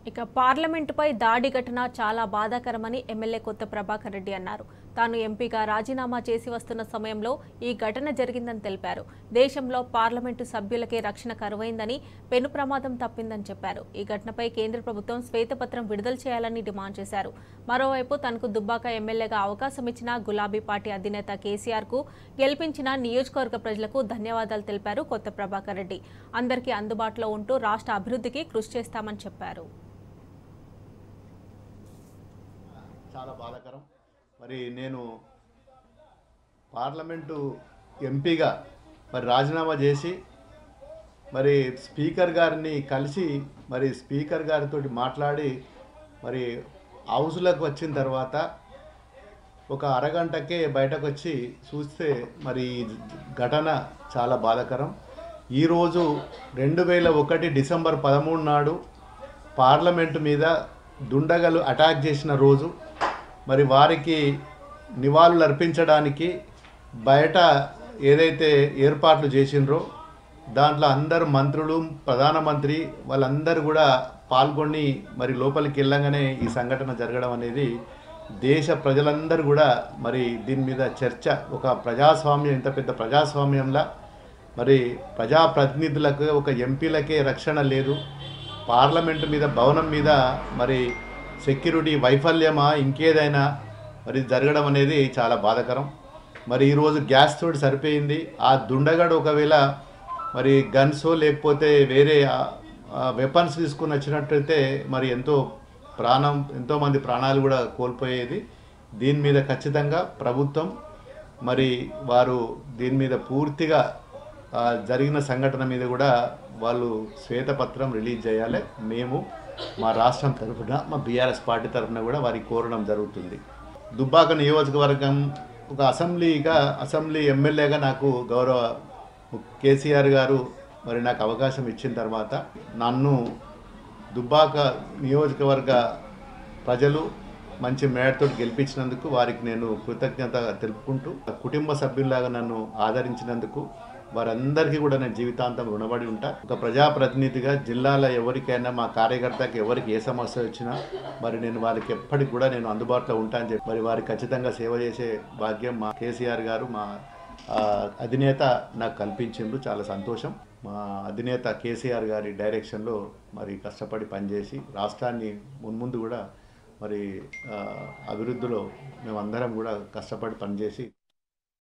ఇక పార్లమెంటుపై దాడి ఘటన చాలా బాధాకరమని ఎమ్మెల్యే కొత్త ప్రభాకర్ రెడ్డి అన్నారు తాను ఎంపీగా రాజీనామా చేసి వస్తున్న సమయంలో ఈ ఘటన జరిగిందని తెలిపారు దేశంలో పార్లమెంటు సభ్యులకే రక్షణ కరువైందని పెను ప్రమాదం తప్పిందని చెప్పారు ఈ ఘటనపై కేంద్ర ప్రభుత్వం శ్వేతపత్రం విడుదల చేయాలని డిమాండ్ చేశారు మరోవైపు తనకు దుబ్బాక ఎమ్మెల్యేగా అవకాశం ఇచ్చిన గులాబీ పార్టీ అధినేత కేసీఆర్ కు గెలిపించిన నియోజకవర్గ ప్రజలకు ధన్యవాదాలు తెలిపారు కొత్త ప్రభాకర్ రెడ్డి అందరికీ అందుబాటులో ఉంటూ రాష్ట్ర అభివృద్ధికి కృషి చేస్తామని చెప్పారు చాలా బాధాకరం మరి నేను పార్లమెంటు ఎంపీగా మరి రాజీనామా చేసి మరి స్పీకర్ గారిని కలిసి మరి స్పీకర్ గారితో మాట్లాడి మరి హౌస్లోకి వచ్చిన తర్వాత ఒక అరగంటకే బయటకు వచ్చి చూస్తే మరి ఈ ఘటన చాలా బాధాకరం ఈరోజు రెండు వేల ఒకటి డిసెంబర్ పదమూడు నాడు పార్లమెంటు మీద దుండగలు అటాక్ చేసిన రోజు మరి వారికి నివాళులు అర్పించడానికి బయట ఏదైతే ఏర్పాట్లు చేసిండ్రో దాంట్లో అందరు మంత్రులు ప్రధానమంత్రి వాళ్ళందరూ కూడా పాల్గొని మరి లోపలికి వెళ్ళంగానే ఈ సంఘటన జరగడం అనేది దేశ ప్రజలందరూ కూడా మరి దీని మీద చర్చ ఒక ప్రజాస్వామ్యం ఇంత పెద్ద ప్రజాస్వామ్యంలా మరి ప్రజాప్రతినిధులకు ఒక ఎంపీలకే రక్షణ లేదు పార్లమెంటు మీద భవనం మీద మరి సెక్యూరిటీ వైఫల్యమా ఇంకేదైనా మరి జరగడం అనేది చాలా బాధాకరం మరి ఈరోజు గ్యాస్ తోటి సరిపోయింది ఆ దుండగాడు ఒకవేళ మరి గన్స్ లేకపోతే వేరే వెపన్స్ తీసుకుని వచ్చినట్టయితే మరి ఎంతో ప్రాణం ఎంతోమంది ప్రాణాలు కూడా కోల్పోయేది దీని మీద ఖచ్చితంగా ప్రభుత్వం మరి వారు దీని మీద పూర్తిగా ఆ, జరిగిన సంఘటన మీద కూడా వాళ్ళు శ్వేతపత్రం రిలీజ్ చేయాలి మేము మా రాష్ట్రం తరఫున మా బీఆర్ఎస్ పార్టీ తరఫున కూడా వారికి కోరడం జరుగుతుంది దుబ్బాక నియోజకవర్గం ఒక అసెంబ్లీగా అసెంబ్లీ ఎమ్మెల్యేగా నాకు గౌరవ కేసీఆర్ గారు మరి నాకు అవకాశం ఇచ్చిన తర్వాత నన్ను దుబ్బాక నియోజకవర్గ ప్రజలు మంచి మేడతో గెలిపించినందుకు వారికి నేను కృతజ్ఞత తెలుపుకుంటూ కుటుంబ సభ్యుల్లాగా నన్ను ఆదరించినందుకు వారందరికీ కూడా నేను జీవితాంతం రుణపడి ఉంటా ఒక ప్రజాప్రతినిధిగా జిల్లాలో ఎవరికైనా మా కార్యకర్తకి ఎవరికి ఏ సమస్య వచ్చినా మరి నేను వారికి ఎప్పటికి కూడా నేను అందుబాటులో ఉంటానని చెప్పి మరి వారికి ఖచ్చితంగా సేవ చేసే భాగ్యం మా కేసీఆర్ గారు మా ఆ, అధినేత నాకు కల్పించిండ్రు చాలా సంతోషం మా అధినేత కేసీఆర్ గారి డైరెక్షన్లో మరి కష్టపడి పనిచేసి రాష్ట్రాన్ని మున్ముందు కూడా మరి ఆ, అభివృద్ధిలో మేమందరం కూడా కష్టపడి పనిచేసి